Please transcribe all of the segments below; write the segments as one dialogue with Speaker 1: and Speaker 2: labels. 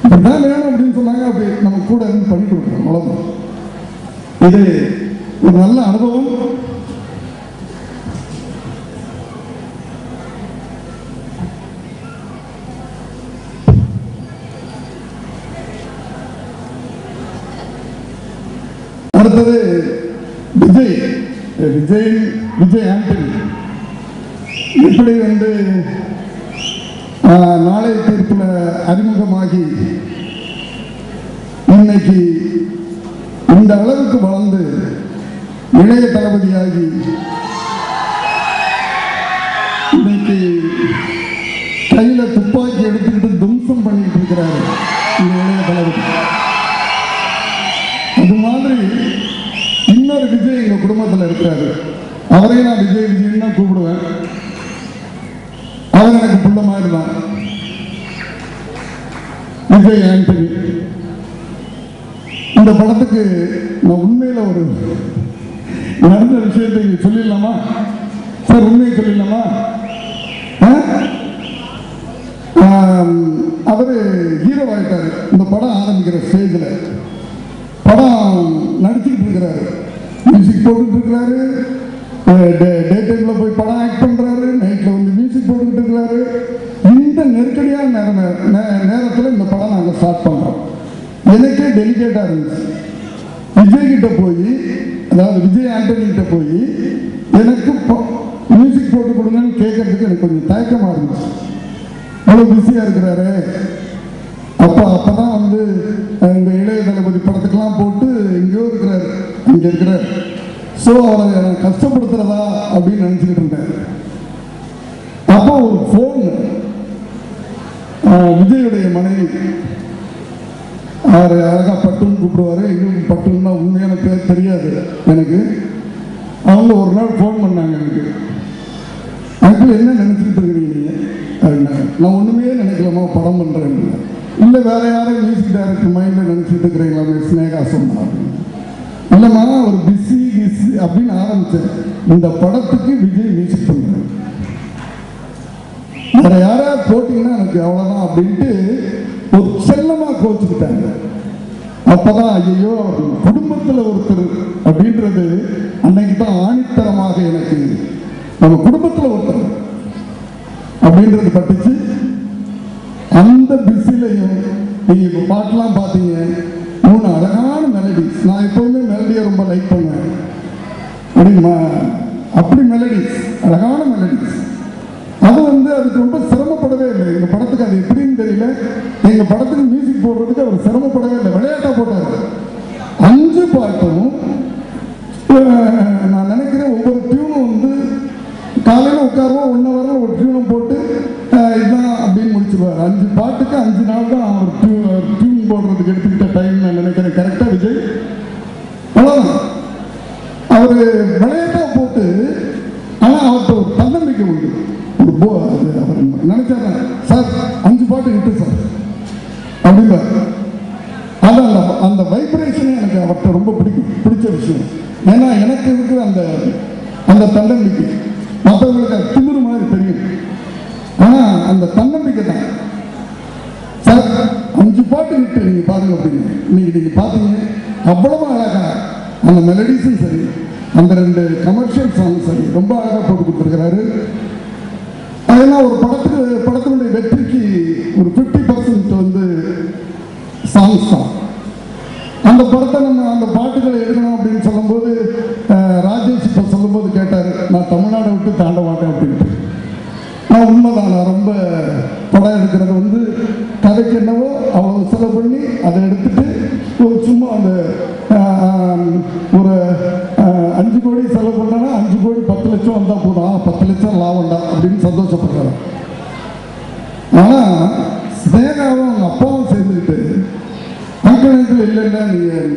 Speaker 1: இப்படிதான் வேணும் அப்படின்னு சொன்னாங்க அப்படி நம்ம கூட இருந்து பண்ணி கொடுக்குறோம் அவ்வளவுதான் இது ஒரு நல்ல அனுபவம் அடுத்தது விஜய் விஜய் விஜய் ஆண்டனி இப்படி வந்து ஆஹ், நாளை தீர்ப்பில் அறிமுகமாகி இன்னைக்கு இந்த அளவுக்கு வளர்ந்து இளைய தளபதியாகி இன்னைக்கு கையில துப்பாக்கி எடுத்துக்கிட்டு தும்சம் பண்ணிட்டு இருக்கிறாரு இந்த இளைய தளபதி அது மாதிரி இன்னொரு விஜய் எங்க குடும்பத்தில் இருக்கிறாரு அவரையும் நான் விஜய் விஜய்னு தான் கூப்பிடுவேன் அவர் எனக்கு புள்ள மாதிரி தான் விஜய் ஆண்டனி இந்த படத்துக்கு நான் உண்மையில ஒரு நடந்த விஷயத்தை இங்க சொல்லிடலாமா சார் உண்மையை சொல்லிடலாமா ஆ? ஆம், அவரு ஹீரோ ஆயிட்டாரு இந்த படம் ஆரம்பிக்கிற ஸ்டேஜில் படம் நடிச்சுக்கிட்டு இருக்கிறாரு மியூசிக் போட்டுட்டு இருக்கிறாரு டே டைம்ல போய் படம் ஆக்ட் பண்றாரு நைட்ல வந்து மியூசிக் போட்டுக்கிட்டு இருக்கிறாரு இந்த நெருக்கடியான நேரம் நே- நேரத்துல இந்த படம் நாங்க ஸ்டார்ட் பண்றோம் எனக்கே டெலிகேட்டா இருந்துச்சு விஜய் கிட்ட போய் அதாவது விஜய் ஆண்டனி கிட்ட போய் எனக்கு மியூசிக் போட்டு கொடுங்கன்னு கேட்கறதுக்கு எனக்கு கொஞ்சம் தயக்கமா இருந்துச்சு அவ்வளோ பிஸியா இருக்கிறாரு அப்போ அப்பதான் வந்து அஹ், இந்த இளைய தளபதி படத்துக்கெல்லாம் போட்டு எங்கேயோ இருக்கிறாரு அங்க இருக்கிறார் ஸோ அவரை நான் கஷ்டப்படுத்துறதா அப்படின்னு நினைச்சுக்கிட்டு இருந்தேன் அப்போ ஒரு ஃபோன் விஜயுடைய மனைவி அவர் அழகா பட்டுன்னு கூப்பிடுவாரு எங்களுக்கு பட்டுன்னா உண்மையான பேர் தெரியாது எனக்கு அவங்க ஒரு நாள் ஃபோன் பண்ணாங்க எனக்கு அங்கிள் என்ன நினைச்சிட்டு இருக்கிறீங்க நீங்க அப்படின்னாங்க. நான் ஒண்ணுமே நினைக்கலாமா படம் பண்றேன் இல்ல வேற யாரும் மியூசிக் டைரக்டர் மைண்ட்ல நினைச்சிட்டு இருக்கிறீங்களா ஸ்னேகா சொன்னா இல்லம்மா ஒரு பிஸி பிஸி அப்படின்னு ஆரம்பிச்சேன் இந்த படத்துக்கு விஜய் மியூசிக் பண்றேன் வேற யாராவது போட்டீங்கன்னா எனக்கு அவ்வளவுதான் அப்படின்ட்டு ஒரு செல்லமா கோச்சுக்கிட்டாங்க அப்பதான் ஐயோ குடும்பத்துல ஒருத்தர் அப்படின்றது அன்னைக்கு தான் ஆணித்தரமாக எனக்கு நம்ம குடும்பத்துல ஒருத்தர் அப்படின்றது பட்டுச்சு அந்த பிஸிலையும் நீங்க இப்ப பாட்டெல்லாம் பார்த்தீங்க மூணு அழகான மெலடிஸ் நான் எப்பவுமே மெலடியை ரொம்ப லைக் பண்ணுவேன் அப்படிமா அப்படி மெலடிஸ் அழகான மெலடிஸ் அது வந்து அதுக்கு ரொம்ப சிரமப்படவே இல்லை எங்க படத்துக்கு அது எப்படின்னு தெரியல எங்க படத்துக்கு மியூசிக் போடுறதுக்கு அவர் சிரமப்படவே இல்லை விளையாட்டா போட்டாரு அஞ்சு பாட்டும் அஹ், நான் நினைக்கிறேன் ஒவ்வொரு டியூனும் வந்து காலையில் உட்காருவோம் ஒன் ஹவரில் ஒரு டியூனும் போட்டு அஹ், இதுதான் அப்படின்னு முடிச்சிருவார் அஞ்சு பாட்டுக்கு அஞ்சு நாள் தான் அவர் டியூன் டியூன் போடுறதுக்கு எடுத்துக்கிட்ட டைம் நான் நினைக்கிறேன் கரெக்டாக விஜய் அவ்வளோதான் அவர் விளையாட்டா போட்டு ஆனால் அவர்கிட்ட ஒரு தன்னம்பிக்கை உண்டு ஒரு போ அது அவர் நினைச்சாரு சார் அஞ்சு பாட்டு விட்டு சார் அப்படிம்பார் அது அந்த அந்த வைப்ரேஷனே எனக்கு அவர்கிட்ட ரொம்ப பிடிக்கும் பிடிச்ச விஷயம் ஏன்னா எனக்கு இருக்கிற அந்த அந்த தன்னம்பிக்கை மற்றவங்களுக்கு அது திமிரு மாதிரி தெரியும் ஆனால் அந்த தன்னம்பிக்கை தான் சார் அஞ்சு பாட்டு விட்டு நீங்க பாருங்க அப்படின்னு இன்னைக்கு நீங்க பாத்தீங்க அவ்வளவு அழகா அந்த மெலடிஸும் சரி அந்த ரெண்டு கமர்ஷியல் சாங் சரி ரொம்ப அழகா போட்டு கொடுத்துருக்கிறாரு அதெல்லாம் ஒரு படத்துக்கு படத்தினுடைய வெற்றிக்கு ஒரு ஃபிஃப்டி பர்சன்ட் வந்து சாங்ஸ் தான் அந்த படத்தை நம்ம அந்த பாட்டுகளை எடுக்கணும் அப்படின்னு சொல்லும்போது அஹ், ராஜேஷ் இப்போ சொல்லும்போது கேட்டார் நான் தமிழ்நாடை விட்டு தாண்ட மாட்டேன் அப்படின்ட்டு நான் உண்மைதான் நான் ரொம்ப படம் எடுக்கிறது வந்து கதைக்கு என்னவோ அவ்வளோ செலவு பண்ணி அதை எடுத்துட்டு ஒரு சும்மா அந்த ஆஹ், ஒரு ஆஹ், அஞ்சு கோடி செலவு பண்ணனா அஞ்சு கோடி பத்து லட்சம் வந்தால் போதும் ஆ பத்து லட்சம் லாபம்டா அப்படின்னு சந்தோஷப்படுறாரு ஆனால் ஸ்னேகாவும் அவங்க அப்பாவும் சேர்ந்துக்கிட்டு அங்கிள் அங்கிள் இல்லை இல்லை நீங்கள்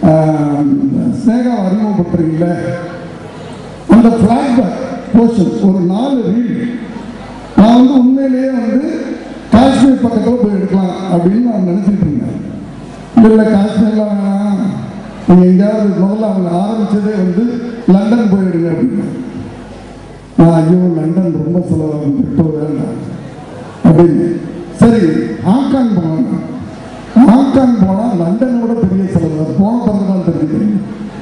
Speaker 1: ஸ்னேகாவை அறிமுகப்படுத்துறீங்களே அந்த ஃப்ளாஷ்பேக் போர்ஷன் ஒரு நாலு ரீல் நான் வந்து உண்மையிலேயே வந்து காஷ்மீர் பக்கத்தில் போய் எடுக்கலாம் அப்படின்னு நான் நினச்சிட்டு இருந்தேன் இல்லை இல்லை காஷ்மீர்லாம் வேணாம் நீங்கள் எங்கேயாவது முதல்ல அவங்க ஆரம்பிச்சதே வந்து லண்டன் போயிடுங்க அப்படின்னு நான் ஐயோ லண்டன் ரொம்ப செலவாகும் இப்போ வேண்டாம் அப்படின்னு சரி ஹாங்காங் போனாங்க ஹாங்காங் போனால் லண்டனை விட பெரிய செலவு அது போன பிறகு தான் தெரிஞ்சுக்கிறீங்க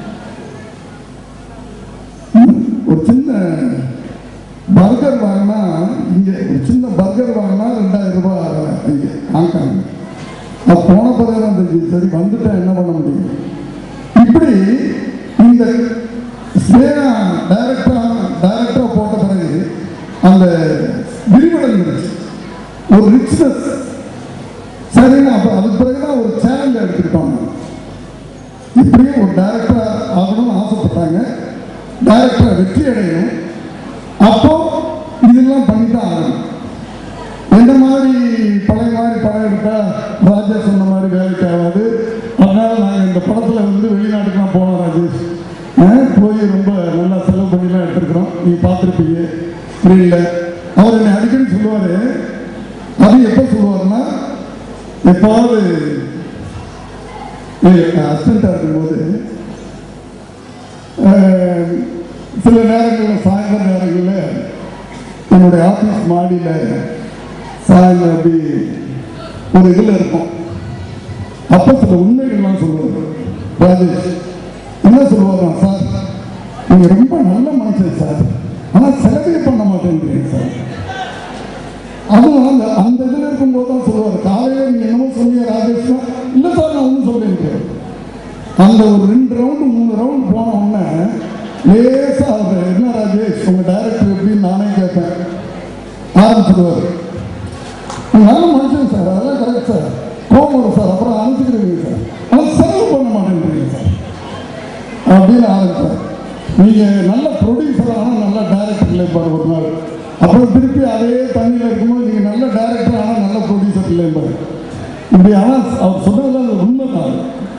Speaker 1: ஒரு சின்ன பர்கர் வாங்கினா இங்கே ஒரு சின்ன பர்கர் வாங்கினா ரெண்டாயிரம் ரூபாய் இங்கே ஹாங்காங் அது போன பிறகு தான் தெரிஞ்சு சரி வந்துட்டா என்ன பண்ண முடியும் இப்படி இந்த ஸ்னேகா டைரக்டா டைரக்டா போட்ட பிறகு அந்த விரிவடைஞ்சிருச்சு ஒரு ரிச்னஸ் சரின்னு அப்போ அதுக்கு பிறகுதான் ஒரு சேலஞ்ச் எடுத்துக்கிட்டோம் இப்படியே ஒரு டைரக்டரா ஆகணும்னு ஆசைப்பட்டாங்க டைரக்டரா வெற்றி அடையணும் அப்போ இதெல்லாம் பண்ணிதான் ஆகணும் எந்த மாதிரி பழைய மாதிரி படம் எடுத்தா ராஜா சொன்ன மாதிரி வேலைக்கு ஆகாது அதனால நாங்கள் இந்த படத்தில் வந்து வெளிநாட்டுக்குலாம் போனோம் ராஜேஷ் அஹ் போய் ரொம்ப நல்லா செலவு பண்ணிலாம் எடுத்துருக்குறோம் நீ பார்த்துருப்பீங்க ஸ்க்ரீனில் அவர் என்னை அடிக்கடி சொல்லுவார் அது எப்போ சொல்லுவாருன்னா எப்பாவது அசிஸ்டண்ட்டாக இருக்கும்போது அஹ், சில நேரங்களில் சாயந்தர நேரங்களில் என்னுடைய ஆஃபீஸ் மாடியில் சாயந்தரம் அப்படி ஒரு இதில் இருக்கும் அப்போ சில உண்மைகள்லாம் சொல்லுவார் ராஜேஷ் என்ன சொல்லுவாங்க சார் நீங்கள் ரொம்ப நல்ல மனுஷன் சார் ஆனால் செலவே பண்ண மாட்டேங்கிறீங்க சார் அதுவும் அந்த அந்த இதில் இருக்கும்போது தான் சொல்லுவார் காலையில் நீங்கள் என்னமோ சொன்னீங்க ராஜேஷ்னா இல்லை சார் நான் ஒன்றும் சொல்லியிருக்கேன் அந்த ஒரு ரெண்டு ரவுண்டு மூணு ரவுண்டு போன உடனே லேசாக அவர் என்ன ராஜேஷ் உங்கள் டைரக்டர் எப்படின்னு நானே கேட்பேன் ஆரம்பிச்சிடுவார் நல்ல மனுஷன் சார் அதெல்லாம் கரெக்ட் சார் கோபம் வரும் சார் அப்புறம் அனுப்பிச்சிக்கிறீங்க சார் ஆனால் செலவு பண்ண மாட்டேங்கிறீங்க சார் அப்படின்னு ஆரம்பித்தார் நீங்கள் நல்ல ப்ரொடியூசர் ஆனால் நல்ல டைரக்டர் இருப்பார் ஒரு நாள் அப்புறம் திருப்பி அதே தண்ணியில் இருக்கும்போது நீங்கள் நல்ல டைரக்டர் ஆனால் நல்ல ப்ரொடியூசர் இல்லைம்பார் இப்படி ஆனால் அவர் சொன்னதெல்லாம் அது உண்மை தான்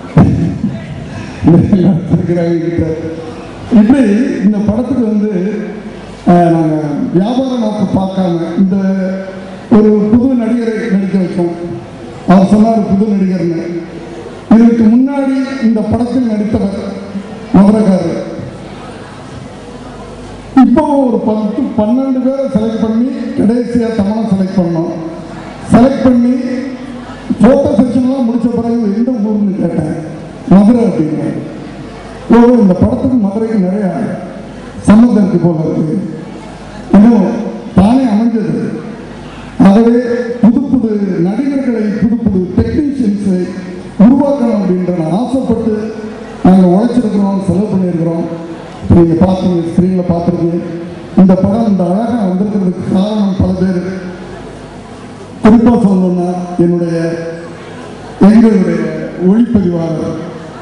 Speaker 1: இப்படி இந்த படத்துக்கு வந்து நாங்கள் வியாபார நோக்கம் பார்க்காம இந்த ஒரு புது நடிகரை நடிக்க வச்சோம் அவர் சொன்னார் புது நடிகர்னு இதற்கு முன்னாடி இந்த படத்தில் நடித்தவர் மதுரக்காரர் இப்போ ஒரு பத்து பன்னெண்டு பேரை செலக்ட் பண்ணி கடைசியாக தமிழை செலக்ட் பண்ணோம் செலக்ட் பண்ணி ஃபோட்டோ செக்ஷன்லாம் முடிச்ச பிறகு எந்த ஊர்னு கேட்டேன் மதுரை அப்படின்னாரு ஓ இந்த படத்துக்கு மதுரைக்கு நிறைய சம்மந்தம் இருக்கு போல இருக்கு இன்னும் தானே அமைஞ்சது ஆகவே புது புது நடிகர்களை புது புது டெக்னீஷியன்ஸை உருவாக்கணும் அப்படின்ற நான் ஆசைப்பட்டு நாங்கள் உழைச்சிருக்கிறோம் செலவு பண்ணியிருக்கிறோம் நீங்கள் பார்த்தீங்க ஸ்க்ரீனில் பார்த்துருக்கீங்க இந்த படம் இந்த அழகாக வந்திருக்கிறதுக்கு காரணம் பல பேர் குறிப்பாக சொல்லணும்னா என்னுடைய எங்களுடைய ஒளிப்பதிவாளர்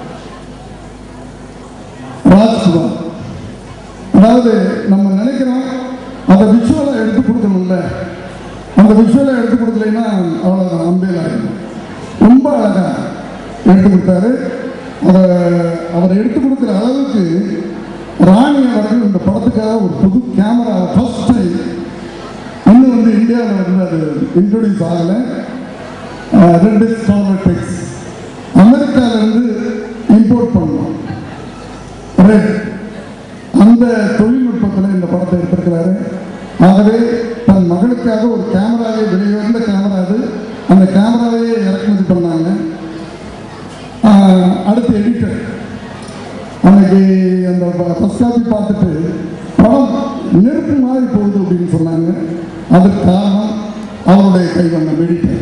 Speaker 1: ராஜ்குமார் அதாவது நம்ம நினைக்கிறோம் அந்த விஷுவலை எடுத்து கொடுக்கணும்ல அந்த விஷுவலை எடுத்து கொடுக்கலைன்னா அவ்வளோதான் அம்பேல் ஆகிடும் ரொம்ப அழகா எடுத்து கொடுத்தாரு அதை அவர் எடுத்து கொடுக்குற அளவுக்கு ராணி அவர்கள் இந்த படத்துக்காக ஒரு புது கேமரா ஃபர்ஸ்ட் டைம் இன்னும் வந்து இந்தியாவில் வந்து அது இன்ட்ரடியூஸ் ஆகலை ரெண்டு ஸ்டார்டெக்ஸ் அமெரிக்காவிலேருந்து இம்போர்ட் பண்ணோம் ரெட் அந்த தொழில்நுட்பத்தில் இந்த படத்தை எடுத்திருக்கிறாரு ஆகவே தன் மகளுக்காக ஒரு கேமராவை வெளியுறந்த கேமரா அது அந்த கேமராவையே இறக்குமதி பண்ணாங்க ஆஹ், அடுத்து எடிட்டர் அன்னைக்கு அந்த ஃபர்ஸ்ட் காப்பி பார்த்துட்டு படம் நெருப்பு மாதிரி போகுது அப்படின்னு சொன்னாங்க அதுக்கு காரணம் அவருடைய கைவண்ணம் எடிட்டர்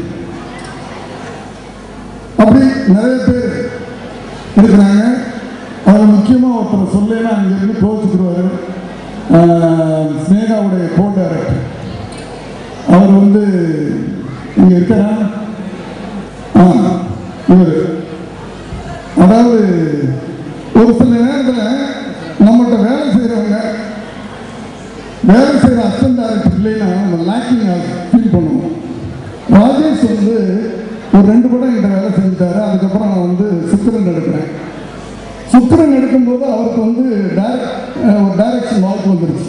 Speaker 1: அப்படி நிறைய பேர் இருக்கிறாங்க அதில் முக்கியமாக ஒருத்தர் சொல்லேன்னா அங்கேருந்து கோச்சுக்குருவார் ஸ்னேகாவுடைய கோ டைரக்டர் அவர் வந்து இங்கே இருக்கிறா ஆ இவர் அதாவது ஒரு சில நேரத்தில் நம்மகிட்ட வேலை செய்கிறவங்க வேலை செய்கிற அசிஸ்டன்ட் டைரக்டர் இல்லைன்னா நம்ம லேக்கிங் ஃபீல் பண்ணுவோம் ராஜேஷ் வந்து ஒரு ரெண்டு படம் என்கிட்ட வேலை செஞ்சுட்டாரு அதுக்கப்புறம் நான் வந்து சுக்கிரன் எடுக்கிறேன் சுக்கிரன் எடுக்கும்போது அவருக்கு வந்து டைரக்ட் ஒரு டைரக்ஷன் வாய்ப்பு வந்துருச்சு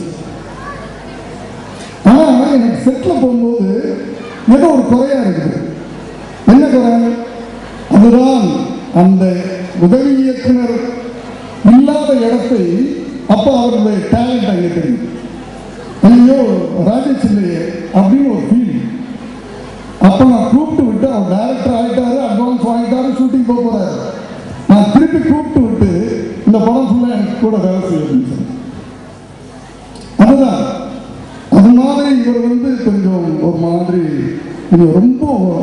Speaker 1: ஆனால் எனக்கு செட்டில் போகும்போது ஏதோ ஒரு குறையா இருக்குது என்ன குறை அதுதான் அந்த உதவி இயக்குனர் இல்லாத இடத்தை அப்போ அவருடைய டேலண்ட் அங்கே தெரியும் ஐயோ ராஜேஷ் இல்லையே அப்படின்னு ஒரு ஃபீல் அப்போ நான் கூப்பிட்டு விட்டு அவர் டைரக்டர் ஆகிட்டாரு அட்வான்ஸ் வாங்கிட்டாரு ஷூட்டிங் போக போறாரு நான் திருப்பி கூப்பிட்டு விட்டு இந்த படம் ஃபுல்லாக எனக்கு கூட வேலை செய்யணும்னு சொன்னேன் அதுதான் அது மாதிரி இவர் வந்து கொஞ்சம் ஒரு மாதிரி இது ரொம்ப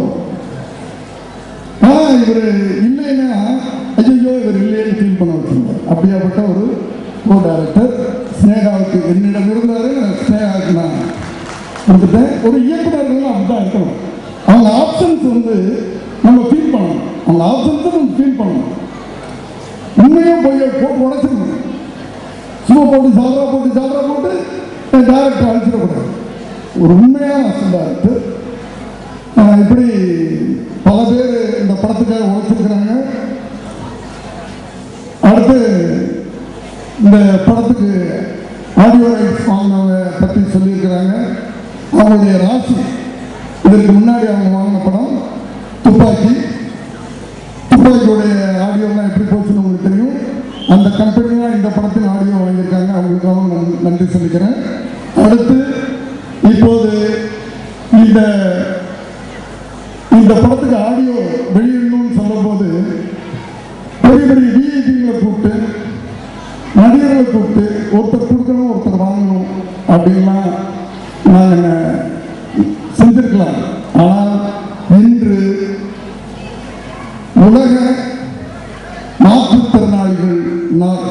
Speaker 1: ஆனா இவர் இல்லைன்னா ஐயோ இவர் இல்லைன்னு ஃபீல் பண்ண வச்சுருவார் அப்படியாப்பட்ட ஒரு கோ டைரக்டர் ஸ்னேகாவுக்கு என்னிடம் இருந்தாரு ஸ்னேகாவுக்கு நான் கொடுத்துட்டேன் ஒரு இயக்குனர்கள் அப்படிதான் இருக்கணும் அவங்க ஆப்ஷன்ஸ் வந்து நம்ம ஃபீல் பண்ணணும் அந்த ஆப்ஷன்ஸை நம்ம ஃபீல் பண்ணணும் உண்மையாக போய் போட்டு உடச்சிக்கணும் சும்மா போட்டு சால்ரா போட்டு சால்ரா போட்டு டேரக்டர் அழிச்சிடக்கூடாது ஒரு உண்மையான டேரக்டர் இப்படி பல பேர் இந்த படத்துக்காக உழைச்சிருக்கிறாங்க அடுத்து இந்த படத்துக்கு ஆடியோ ரைட்ஸ் வாங்கினவங்க பற்றி சொல்லியிருக்கிறாங்க அவங்களுடைய ராசி இதற்கு முன்னாடி அவங்க வாங்கின படம் துப்பாக்கி துப்பாக்கியுடைய ஆடியோலாம் எப்படி போச்சுன்னு உங்களுக்கு தெரியும் அந்த கம்பெனி தான் இந்த படத்தின் ஆடியோ வாங்கியிருக்காங்க அவங்களுக்காக நான் நன்றி சொல்லிக்கிறேன் அடுத்து இப்போது இந்த இந்த படத்துக்கு ஆடியோ வெளியிடணும்னு சொல்லும்போது பெரிய பெரிய விஐபிங்களை கூப்பிட்டு நடிகர்களை கூப்பிட்டு ஒருத்தர் கொடுக்கணும் ஒருத்தர் வாங்கணும் அப்படின்லாம் நாங்கள் செஞ்சிருக்கலாம் ஆனால் இன்று உலக மாற்றுத்திறனாளிகள் நாள்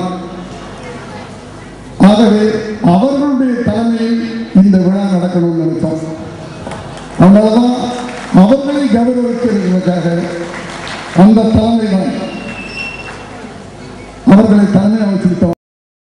Speaker 1: ஆகவே அவர்களுடைய தலைமையில் இந்த விழா நடக்கணும்னு நினைச்சோம் அதனாலதான் அவர்களை கௌரவிக்கிறதுக்காக அந்த தலைமை தான் அவர்களை தலைமை அமைச்சுக்கிட்டோம்